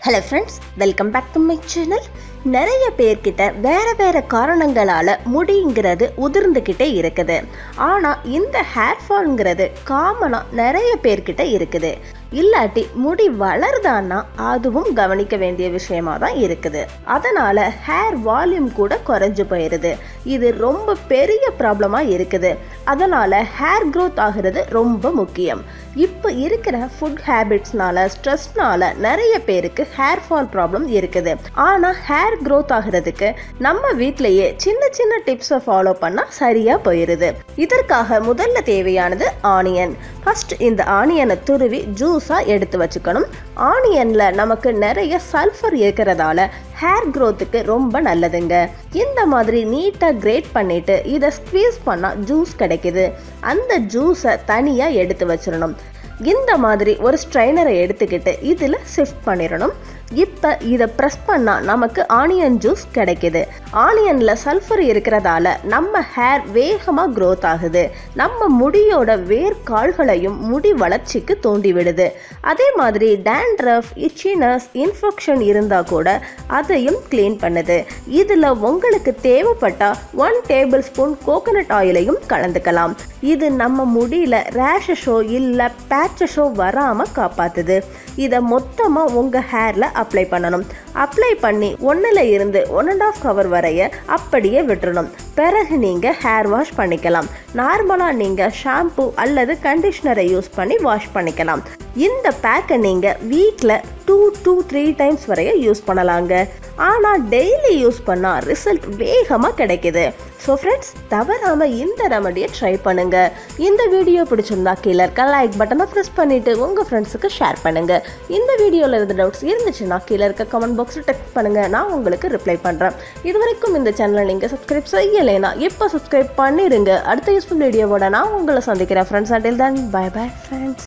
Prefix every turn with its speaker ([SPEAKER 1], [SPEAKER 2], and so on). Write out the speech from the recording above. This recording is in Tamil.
[SPEAKER 1] hello friends welcome back to my channel நிறைய பேர்கிட்ட வேற வேற காரணங்களால முடிங்கிறது உதிர்ந்துக்கிட்டே இருக்குது ஆனால் இந்த ஹேர் ஃபால்ங்கிறது காமனாக நிறைய பேர்கிட்ட இருக்குது இல்லாட்டி முடி வளருதான்னா அதுவும் கவனிக்க வேண்டிய விஷயமா தான் இருக்குது அதனால ஹேர் வால்யூம் கூட குறைஞ்சு போயிடுது இது ரொம்ப பெரிய ப்ராப்ளமாக இருக்குது அதனால ஹேர் growth ஆகிறது ரொம்ப முக்கியம் இப்போ இருக்கிற ஃபுட் ஹேபிட்ஸ்னால ஸ்ட்ரெஸ்னால நிறைய பேருக்கு ஹேர் ஃபால் ப்ராப்ளம் இருக்குது ஆனால் ஹேர் growth ஆகிறதுக்கு நம்ம வீட்டிலேயே சின்ன சின்ன டிப்ஸை ஃபாலோ பண்ணால் சரியாக போயிடுது இதற்காக முதல்ல தேவையானது ஆனியன் ஃபர்ஸ்ட் இந்த ஆனியனை துருவி ஜூஸாக எடுத்து வச்சுக்கணும் ஆனியனில் நமக்கு நிறைய சல்ஃபர் இருக்கிறதால ஹேர் க்ரோத்துக்கு ரொம்ப நல்லதுங்க இந்த மாதிரி நீட்டாக கிரேட் பண்ணிட்டு இதை ஸ்க்வீஸ் பண்ணால் ஜூஸ் கிடைக்குது அந்த ஜூஸை தனியாக எடுத்து வச்சிடணும் இந்த மாதிரி ஒரு ஸ்ட்ரைனரை எடுத்துக்கிட்டு இதில் ஷிஃப்ட் பண்ணிடணும் இப்போ இதை ப்ரெஸ் பண்ணால் நமக்கு ஆனியன் ஜூஸ் கிடைக்குது ஆனியனில் சல்ஃபர் இருக்கிறதால நம்ம ஹேர் வேகமாக growth ஆகுது நம்ம முடியோட வேர் கால்களையும் முடி வளர்ச்சிக்கு தூண்டி விடுது அதே மாதிரி டேண்ட்ரஃப் இச்சினஸ் இன்ஃபெக்ஷன் இருந்தால் கூட அதையும் க்ளீன் பண்ணுது இதில் உங்களுக்கு தேவைப்பட்டா ஒன் டேபிள் ஸ்பூன் கோகனட் ஆயிலையும் கலந்துக்கலாம் இது நம்ம முடியல ரேஷஸோ இல்லை பேச்சஸோ வராமல் காப்பாத்துது இதை மொத்தமாக உங்கள் ஹேரில் அப்ளை பண்ணணும் அப்ளை பண்ணி ஒன்றில் இருந்து ஒன் அண்ட் ஆஃப் ஹவர் வரைய அப்படியே விட்டுறணும் பிறகு நீங்கள் ஹேர் வாஷ் பண்ணிக்கலாம் நார்மலாக நீங்கள் ஷாம்பு அல்லது கண்டிஷ்னரை யூஸ் பண்ணி வாஷ் பண்ணிக்கலாம் இந்த பேக்கை நீங்கள் வீட்டில் டூ டூ த்ரீ டைம்ஸ் வரைய யூஸ் பண்ணலாங்க ஆனால் டெய்லி யூஸ் பண்ணால் ரிசல்ட் வேகமாக கிடைக்குது ஸோ ஃப்ரெண்ட்ஸ் தவறாமல் இந்த ரெமடியை ட்ரை பண்ணுங்க இந்த வீடியோ பிடிச்சிருந்தா கீழே இருக்க லைக் பட்டனை ப்ரெஸ் பண்ணிவிட்டு உங்கள் ஃப்ரெண்ட்ஸுக்கு ஷேர் பண்ணுங்கள் இந்த வீடியோவில் இருந்த டவுட்ஸ் இருந்துச்சுன்னா கீழே இருக்க கமெண்ட் பாக்ஸில் டெக்ஸ்ட் பண்ணுங்கள் நான் உங்களுக்கு ரிப்ளை பண்ணுறேன் இது வரைக்கும் இந்த சேனலை நீங்கள் சப்ஸ்கிரைப் செய்யலைன்னா இப்போ சப்ஸ்கிரைப் பண்ணிடுங்க அடுத்த யூஸ்ஃபுல் வீடியோவோட நான் உங்களை சந்திக்கிறேன் ஃப்ரெண்ட்ஸ் அண்டில் தான் பை பை ஃப்ரெண்ட்ஸ்